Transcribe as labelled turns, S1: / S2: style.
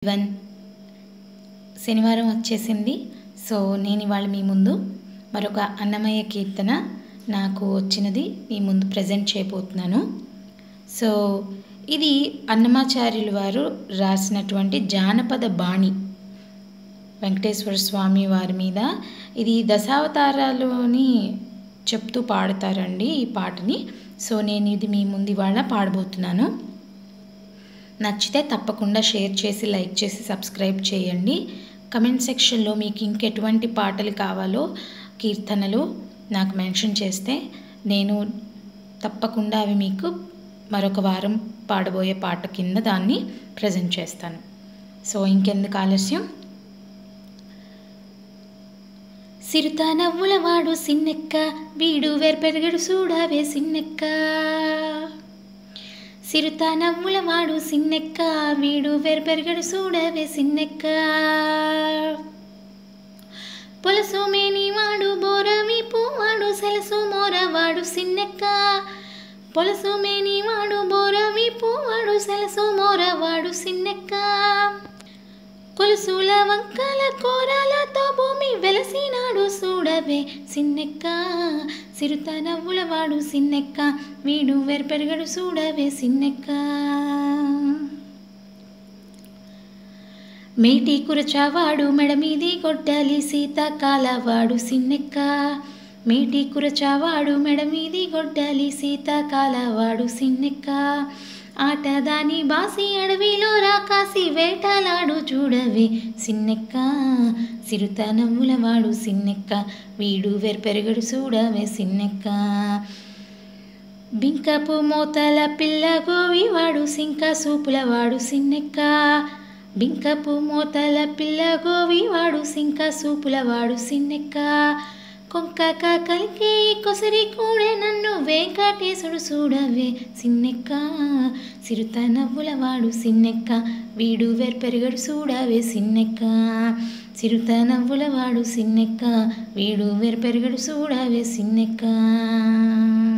S1: one శనివారం వచ్చేసింది so నేను ఇవాళ మీ ముందు మరొక అన్నమయ్య కీర్తన నాకు వచ్చినది మీ ముందు ప్రజెంట్ చేయబోతున్నాను సో ఇది అన్నమాచార్యులు వారు రాసినటువంటి జానపద బాణి వెంకటేశ్వర స్వామి వారి మీద ఇది దశావతారాలోని చెప్తూ పాడతారండి ఈ పాటని సో నేను ఇది మీ ముందు ఇవాళ పాడబోతున్నాను నచ్చితే తప్పకుండా షేర్ చేసి లైక్ చేసి సబ్స్క్రైబ్ చేయండి కమెంట్ సెక్షన్లో మీకు ఇంకెటువంటి పాటలు కావాలో కీర్తనలు నాకు మెన్షన్ చేస్తే నేను తప్పకుండా అవి మీకు మరొక వారం పాడబోయే పాట కింద దాన్ని ప్రజెంట్ చేస్తాను సో ఇంకెందుకు ఆలస్యం సిరుతా నవ్వుల వాడు సిన్నెక్క వీడు వేర్పెరగడు చూడవే సిన్నెక్క సిరుతా నవ్వుల వాడు సిన్నెక్క వీడు వేర్పెరగడు చూడవే సిన్నెక్క పొలసు మేని వాడు బోరవి పువ్వాడు సెలసు మోరవాడు సిన్నెక్క పొలసు మేని వాడు బోరవి పువ్వాడు సెలసు మోరవాడు సిన్నెక్క కొలుసుల వంకల కోరాలతో భూమి వెలసినాడు చూడవే సిన్నెక్క సిరుత నవ్వుల వాడు సిన్నెక్క వీడు వెరపెరగడు చూడవే సిన్నెక్క మేటి కురచావాడు మెడమీది గొడ్డలి శీతాకాలవాడు సిన్నెక్క మేటి కురచావాడు మెడమీది గొడ్డలి శీతాకాలవాడు సిన్నెక్క ఆటదాని బాసి అడవిలో రాకాసి వేటలాడు చూడవే సిన్నెక్క సిరుత నవ్వుల వాడు సిన్నెక్క వీడు వెరపెరగడు చూడవే సిన్నెక్క బింకపు మోతల పిల్ల గోవి వాడు సింక సూపుల వాడు సిన్నెక్క బింకపు మోతల పిల్ల గోవి వాడు సింక సూపుల వాడు సిన్నెక్క కొంకక కలికి కొసరి కూడే నన్ను వెంకటేశుడు చూడవే సిన్నెక్క సిరుత నవ్వుల వాడు సిన్నెక్క వీడు వెర్పెరగడు చూడవే సిన్నెక్క సిరుత నవ్వుల వాడు సిన్నెక్క వీడు వెర్పెరగడు చూడవే సిన్నెక్క